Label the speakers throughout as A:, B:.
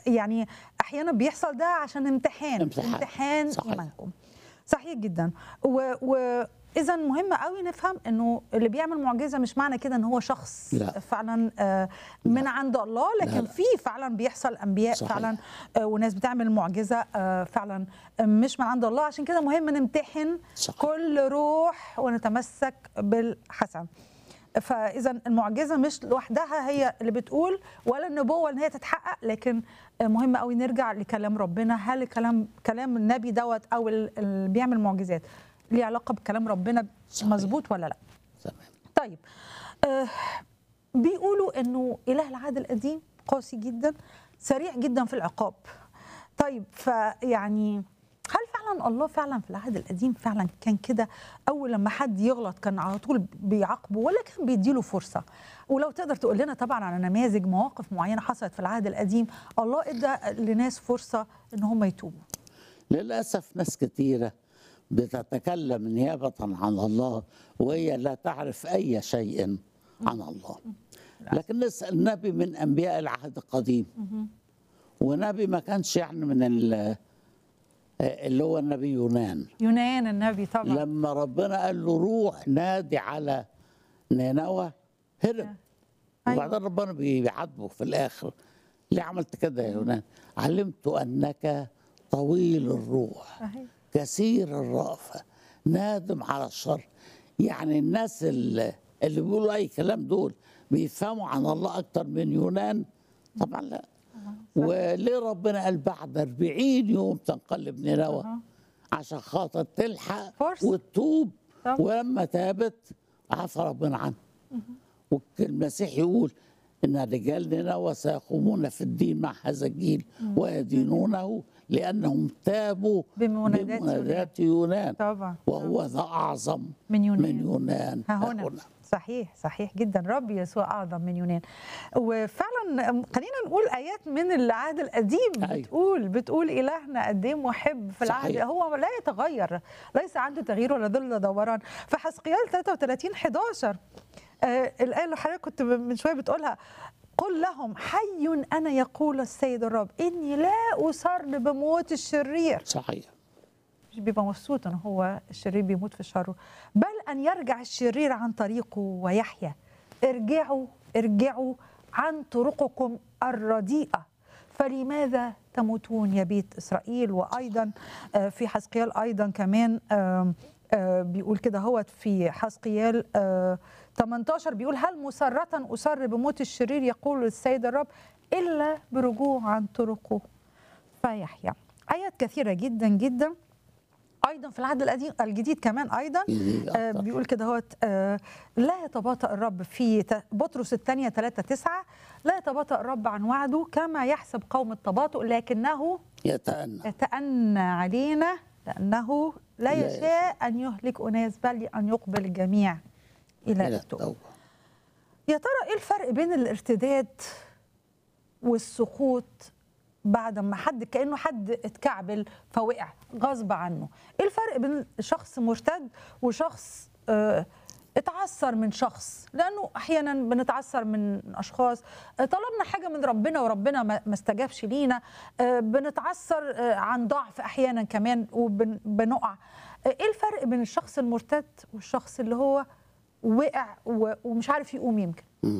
A: يعني احيانا بيحصل ده عشان امتحان
B: امتحان.
A: امتحان
B: صحيح.
A: ايمانكم صحيح جدا و, و اذا مهم قوي نفهم انه اللي بيعمل معجزه مش معنى كده ان هو شخص
B: لا.
A: فعلا آه، من عند الله لكن
B: لا.
A: في فعلا بيحصل انبياء
B: صحيح.
A: فعلا آه، وناس بتعمل معجزه آه، فعلا مش من عند الله عشان كده مهم نمتحن
B: صحيح.
A: كل روح ونتمسك بالحسن فاذا المعجزه مش لوحدها هي اللي بتقول ولا النبوه ان هي تتحقق لكن مهم قوي نرجع لكلام ربنا هل كلام كلام النبي دوت او ال- اللي بيعمل معجزات ليه علاقه بكلام ربنا
B: صحيح.
A: مظبوط ولا لا
B: تمام
A: طيب آه بيقولوا انه اله العهد القديم قاسي جدا سريع جدا في العقاب طيب فيعني هل فعلا الله فعلا في العهد القديم فعلا كان كده اول لما حد يغلط كان على طول بيعاقبه ولا كان بيديله فرصه ولو تقدر تقول لنا طبعا على نماذج مواقف معينه حصلت في العهد القديم الله ادى لناس فرصه ان هم يتوبوا
B: للأسف ناس كثيرة بتتكلم نيابة عن الله وهي لا تعرف أي شيء عن الله لكن نسأل نبي من أنبياء العهد القديم ونبي ما كانش يعني من ال- اللي هو النبي يونان
A: يونان النبي طبعا
B: لما ربنا قال له روح نادي على نينوى هرب
A: أيوة.
B: وبعدين ربنا بيعاتبه في الاخر ليه عملت كده يا يونان علمت انك طويل الروح
A: صحيح.
B: كثير الرأفة نادم على الشر يعني الناس اللي, اللي بيقولوا اي كلام دول بيفهموا عن الله اكتر من يونان طبعا لا وليه ربنا قال بعد 40 يوم تنقلب نينوى
A: أها.
B: عشان خاطر تلحق
A: فرصة.
B: وتتوب
A: طبعا.
B: ولما تابت عفى ربنا عنها والمسيح يقول ان رجال نينوى سيقومون في الدين مع هذا الجيل ويدينونه لانهم تابوا
A: بمنادات
B: بمنادات يونان
A: طبعا
B: وهو ذا اعظم
A: من يونان.
B: من يونان
A: ها هنا صحيح صحيح جدا رب يسوع اعظم من يونان وفعلا خلينا نقول ايات من العهد القديم
B: أيوة.
A: بتقول بتقول الهنا قد ايه محب في العهد
B: صحيح.
A: هو لا يتغير ليس عنده تغيير ولا ظل ولا دوران في حسقيال 33 11 آه الايه اللي حضرتك كنت من شويه بتقولها قل لهم حي انا يقول السيد الرب اني لا اسر بموت الشرير
B: صحيح
A: مش بيبقى مبسوط ان هو الشرير بيموت في شره بل ان يرجع الشرير عن طريقه ويحيا ارجعوا ارجعوا عن طرقكم الرديئه فلماذا تموتون يا بيت اسرائيل وايضا آه، في حسقيال ايضا كمان آم، آه، بيقول كده هو في حسقيال آه، 18 بيقول هل مسرة أسر بموت الشرير يقول السيد الرب إلا برجوع عن طرقه فيحيا آيات كثيرة جدا جدا ايضا في العهد القديم الجديد كمان ايضا
B: جديد
A: آه
B: أكتر.
A: بيقول كده هو لا يتباطأ الرب في ت- بطرس الثانية 3 9 لا يتباطأ الرب عن وعده كما يحسب قوم التباطؤ لكنه
B: يتأنى
A: يتأنى علينا لأنه لا
B: لا
A: يشاء أن يهلك أناس بل أن يقبل الجميع إلى
B: إلى
A: التوبة
B: التوبة
A: يا ترى ايه الفرق بين الارتداد والسقوط بعد ما حد كانه حد اتكعبل فوقع غصب عنه ايه الفرق بين شخص مرتد وشخص آه اتعثر من شخص لانه احيانا بنتعثر من اشخاص آه، طلبنا حاجه من ربنا وربنا ما ما استجابش لينا آه، بنتعثر آه، عن ضعف احيانا كمان وبنقع ايه الفرق بين الشخص المرتد والشخص اللي هو وقع و- ومش عارف يقوم يمكن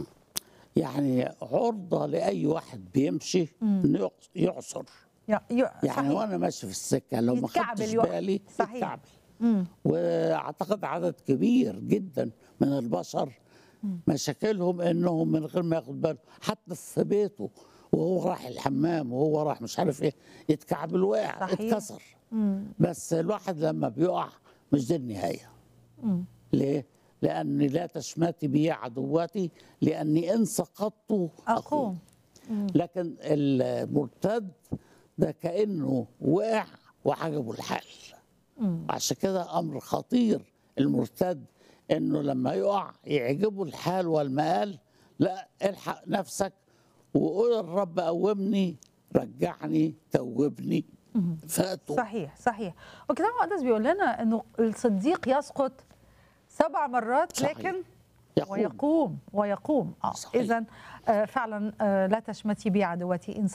B: يعني عرضة لأي واحد بيمشي إنه يعص- يعصر
A: يع- يع-
B: يعني
A: صحيح.
B: وانا ماشي في السكه لو ما
A: يتكعبل
B: خدتش
A: يقع.
B: بالي
A: صحيح.
B: يتكعبل
A: مم.
B: واعتقد عدد كبير جدا من البشر مشاكلهم انهم من غير ما ياخد باله حتى في بيته وهو راح الحمام وهو راح مش عارف ايه يتكعبل وقع
A: صحيح.
B: اتكسر
A: مم.
B: بس الواحد لما بيقع مش دي النهايه
A: مم.
B: ليه؟ لأني لا تشمتي بي عدواتي لأني إن سقطت
A: أقوم
B: لكن المرتد ده كأنه وقع وعجبه الحال عشان كده أمر خطير المرتد إنه لما يقع يعجبه الحال والمآل لا الحق نفسك وقول الرب قومني رجعني توبني فاتوا
A: صحيح صحيح وكتاب المقدس بيقول لنا انه الصديق يسقط سبع مرات
B: صحيح.
A: لكن
B: يقوم.
A: ويقوم ويقوم اه
B: صحيح.
A: اذا آه فعلا آه لا تشمتي بي عدوتي ان